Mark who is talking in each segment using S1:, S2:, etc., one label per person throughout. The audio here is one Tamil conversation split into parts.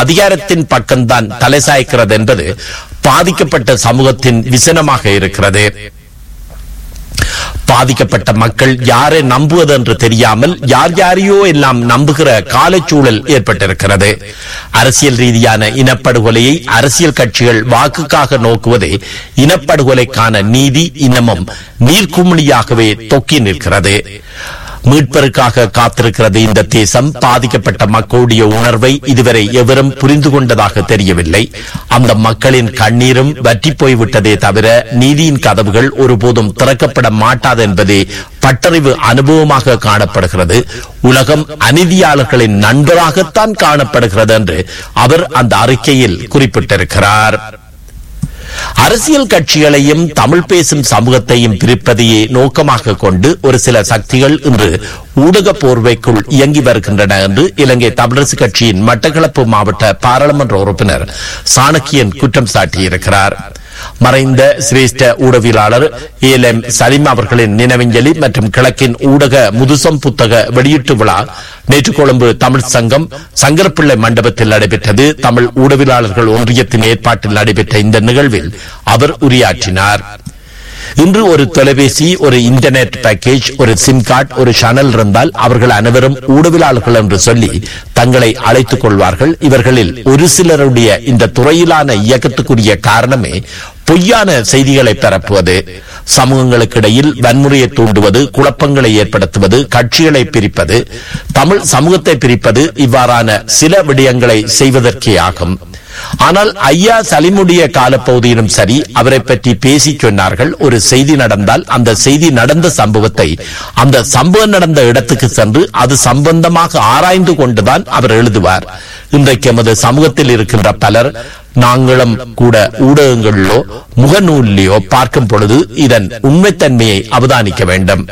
S1: அதிகாரத்தின் பக்கம்தான் தலை சாய்க்கிறது என்பது பாதிக்கப்பட்ட சமூகத்தின் விசனமாக இருக்கிறது பாதிக்கப்பட்ட மக்கள் யாரை நம்புவது என்று தெரியாமல் யார் யாரையோ எல்லாம் நம்புகிற காலச்சூழல் ஏற்பட்டிருக்கிறது அரசியல் ரீதியான இனப்படுகொலையை அரசியல் கட்சிகள் வாக்குக்காக நோக்குவதே இனப்படுகொலைக்கான நீதி இன்னமும் நீர்க்குமிழியாகவே தொக்கி நிற்கிறது மீட்பருக்காக காத்திருக்கிறது இந்த தேசம் பாதிக்கப்பட்ட மக்களுடைய உணர்வை இதுவரை எவரும் புரிந்து கொண்டதாக தெரியவில்லை அந்த மக்களின் கண்ணீரும் வற்றி போய்விட்டதே தவிர நீதியின் கதவுகள் ஒருபோதும் திறக்கப்பட மாட்டாது என்பதே பட்டறிவு அனுபவமாக காணப்படுகிறது உலகம் அநீதியாளர்களின் நண்பராகத்தான் காணப்படுகிறது என்று அவர் அந்த அறிக்கையில் குறிப்பிட்டிருக்கிறார் அரசியல் கட்சிகளையும் தமிழ் பேசும் சமூகத்தையும் பிரிப்பதையே நோக்கமாக கொண்டு ஒரு சில சக்திகள் இன்று ஊடக போர்வைக்குள் இயங்கி வருகின்றன என்று இலங்கை தமிழரசு கட்சியின் மட்டக்களப்பு மாவட்ட பாராளுமன்ற உறுப்பினர் சாணக்கியன் குற்றம் சாட்டியிருக்கிறார் மறைந்த சிரேஷ்ட ஊடகவியலாளர் ஏல் எம் சலீம் அவர்களின் நினைவஞ்சலி மற்றும் கிழக்கின் ஊடக முதுசம் புத்தக வெளியீட்டு விழா நேற்று கொழும்பு தமிழ் சங்கம் சங்கரப்பிள்ளை மண்டபத்தில் நடைபெற்றது தமிழ் ஊடகவியலாளர்கள் ஒன்றியத்தின் ஏற்பாட்டில் நடைபெற்ற இந்த நிகழ்வில் அவர் உரையாற்றினார் இன்று ஒரு தொலைபேசி ஒரு இன்டர்நெட் பேக்கேஜ் ஒரு சிம் கார்டு ஒரு சேனல் இருந்தால் அவர்கள் அனைவரும் ஊடகவியலாளர்கள் என்று சொல்லி தங்களை அழைத்துக் கொள்வார்கள் இவர்களில் ஒரு சிலருடைய இந்த துறையிலான இயக்கத்துக்குரிய காரணமே பொய்யான செய்திகளை பரப்புவது சமூகங்களுக்கு இடையில் வன்முறையை தூண்டுவது குழப்பங்களை ஏற்படுத்துவது கட்சிகளை பிரிப்பது தமிழ் சமூகத்தை பிரிப்பது இவ்வாறான சில விடயங்களை செய்வதற்கே ஆகும் ஆனால் ஐயா சலிமுடைய காலப்பகுதியிலும் சரி அவரை பற்றி பேசி சொன்னார்கள் ஒரு செய்தி நடந்தால் அந்த செய்தி நடந்த சம்பவத்தை அந்த சம்பவம் நடந்த இடத்துக்கு சென்று அது சம்பந்தமாக ஆராய்ந்து கொண்டுதான் அவர் எழுதுவார் இன்றைக்கு எமது சமூகத்தில் இருக்கின்ற பலர் நாங்களும் கூட ஊடகங்களிலோ முகநூலிலோ பார்க்கும் பொழுது இதன் உண்மைத்தன்மையை அவதானிக்க வேண்டும்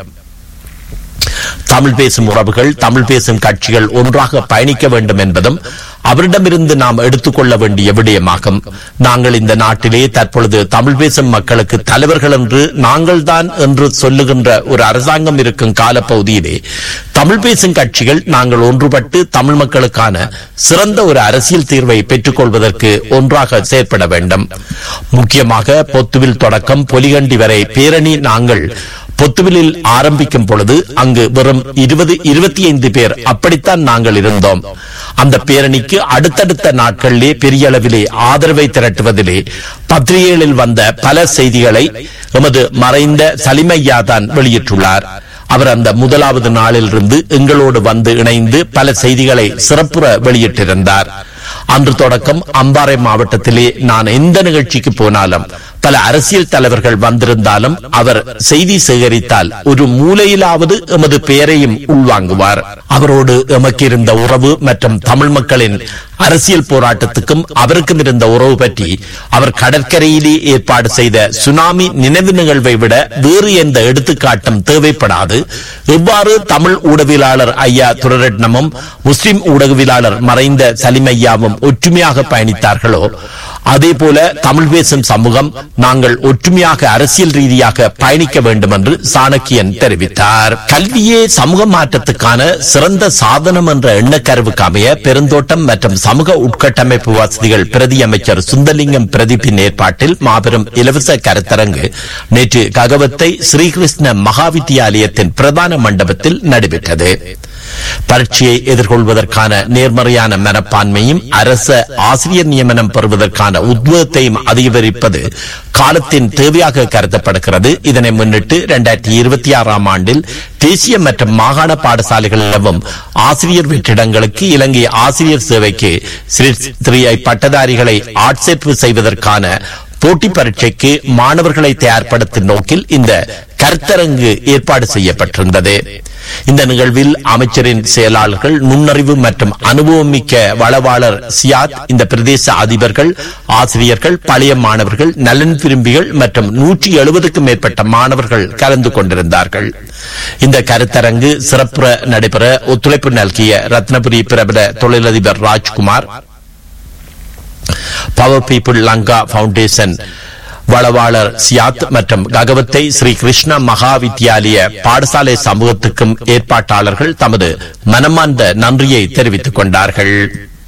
S1: தமிழ் பேசும் உறவுகள் தமிழ் பேசும் கட்சிகள் ஒன்றாக பயணிக்க வேண்டும் என்பதும் அவரிடமிருந்து நாம் எடுத்துக்கொள்ள வேண்டிய விடயமாகும் நாங்கள் இந்த நாட்டிலே தற்பொழுது தமிழ் பேசும் மக்களுக்கு தலைவர்கள் என்று நாங்கள் தான் என்று சொல்லுகின்ற ஒரு அரசாங்கம் இருக்கும் காலப்பகுதியிலே தமிழ் பேசும் கட்சிகள் நாங்கள் ஒன்றுபட்டு தமிழ் மக்களுக்கான சிறந்த ஒரு அரசியல் தீர்வை பெற்றுக் கொள்வதற்கு ஒன்றாக செயற்பட வேண்டும் முக்கியமாக பொத்துவில் தொடக்கம் பொலிகண்டி வரை பேரணி நாங்கள் பொத்துவிலில் ஆரம்பிக்கும் பொழுது அங்கு வெறும் இருபது இருபத்தி ஐந்து பேர் அப்படித்தான் நாங்கள் இருந்தோம் அந்த பேரணிக்கு அடுத்தடுத்த நாட்களிலே பெரிய அளவிலே ஆதரவை திரட்டுவதிலே பத்திரிகைகளில் வந்த பல செய்திகளை எமது மறைந்த சலிமையா தான் வெளியிட்டுள்ளார் அவர் அந்த முதலாவது நாளிலிருந்து எங்களோடு வந்து இணைந்து பல செய்திகளை சிறப்புற வெளியிட்டிருந்தார் அன்று தொடக்கம் அம்பாறை மாவட்டத்திலே நான் எந்த நிகழ்ச்சிக்கு போனாலும் பல அரசியல் தலைவர்கள் வந்திருந்தாலும் அவர் செய்தி சேகரித்தால் ஒரு மூலையிலாவது எமது பெயரையும் உள்வாங்குவார் அவரோடு எமக்கு இருந்த உறவு மற்றும் தமிழ் மக்களின் அரசியல் போராட்டத்துக்கும் அவருக்கும் இருந்த உறவு பற்றி அவர் கடற்கரையிலே ஏற்பாடு செய்த சுனாமி நினைவு நிகழ்வை விட வேறு எந்த எடுத்துக்காட்டும் தேவைப்படாது எவ்வாறு தமிழ் ஊடகவியலாளர் ஐயா துரரட்னமும் முஸ்லிம் ஊடகவியலாளர் மறைந்த சலிமையாவும் ஒற்றுமையாக பயணித்தார்களோ அதே போல தமிழ் பேசும் சமூகம் நாங்கள் ஒற்றுமையாக அரசியல் ரீதியாக பயணிக்க வேண்டும் என்று சாணக்கியன் தெரிவித்தார் கல்வியே சமூக மாற்றத்துக்கான சிறந்த சாதனம் என்ற எண்ணக்கருவுக்கு அமைய பெருந்தோட்டம் மற்றும் சமூக உட்கட்டமைப்பு வசதிகள் பிரதி அமைச்சர் சுந்தலிங்கம் பிரதீப்பின் ஏற்பாட்டில் மாபெரும் இலவச கருத்தரங்கு நேற்று ககவத்தை ஸ்ரீகிருஷ்ண மகாவித்தியாலயத்தின் பிரதான மண்டபத்தில் நடைபெற்றது பரீட்சையை எதிர்கொள்வதற்கான நேர்மறையான மனப்பான்மையும் அரச ஆசிரியர் நியமனம் பெறுவதற்கான உத்வேகத்தையும் அதிகரிப்பது காலத்தின் தேவையாக கருதப்படுகிறது இதனை முன்னிட்டு இரண்டாயிரத்தி இருபத்தி ஆறாம் ஆண்டில் தேசிய மற்றும் மாகாண பாடசாலைகளிலும் ஆசிரியர் வெற்றிடங்களுக்கு இலங்கை ஆசிரியர் சேவைக்கு ஸ்ரீ ஸ்ரீ பட்டதாரிகளை ஆட்சேர்ப்பு செய்வதற்கான போட்டி பரீட்சைக்கு மாணவர்களை தயார்படுத்தும் நோக்கில் இந்த கருத்தரங்கு ஏற்பாடு செய்யப்பட்டிருந்தது இந்த நிகழ்வில் அமைச்சரின் செயலாளர்கள் நுண்ணறிவு மற்றும் அனுபவம் மிக்க வளவாளர் சியாத் இந்த பிரதேச அதிபர்கள் ஆசிரியர்கள் பழைய மாணவர்கள் நலன் விரும்பிகள் மற்றும் நூற்றி எழுபதுக்கும் மேற்பட்ட மாணவர்கள் கலந்து கொண்டிருந்தார்கள் இந்த கருத்தரங்கு சிறப்புற நடைபெற ஒத்துழைப்பு நல்கிய ரத்னபுரி பிரபல தொழிலதிபர் Rajkumar power people Lanka foundation வளவாளர் சியாத் மற்றும் ககவத்தை ஸ்ரீ கிருஷ்ண மகா வித்யாலய பாடசாலை சமூகத்துக்கும் ஏற்பாட்டாளர்கள் தமது மனமார்ந்த நன்றியை தெரிவித்துக் கொண்டார்கள்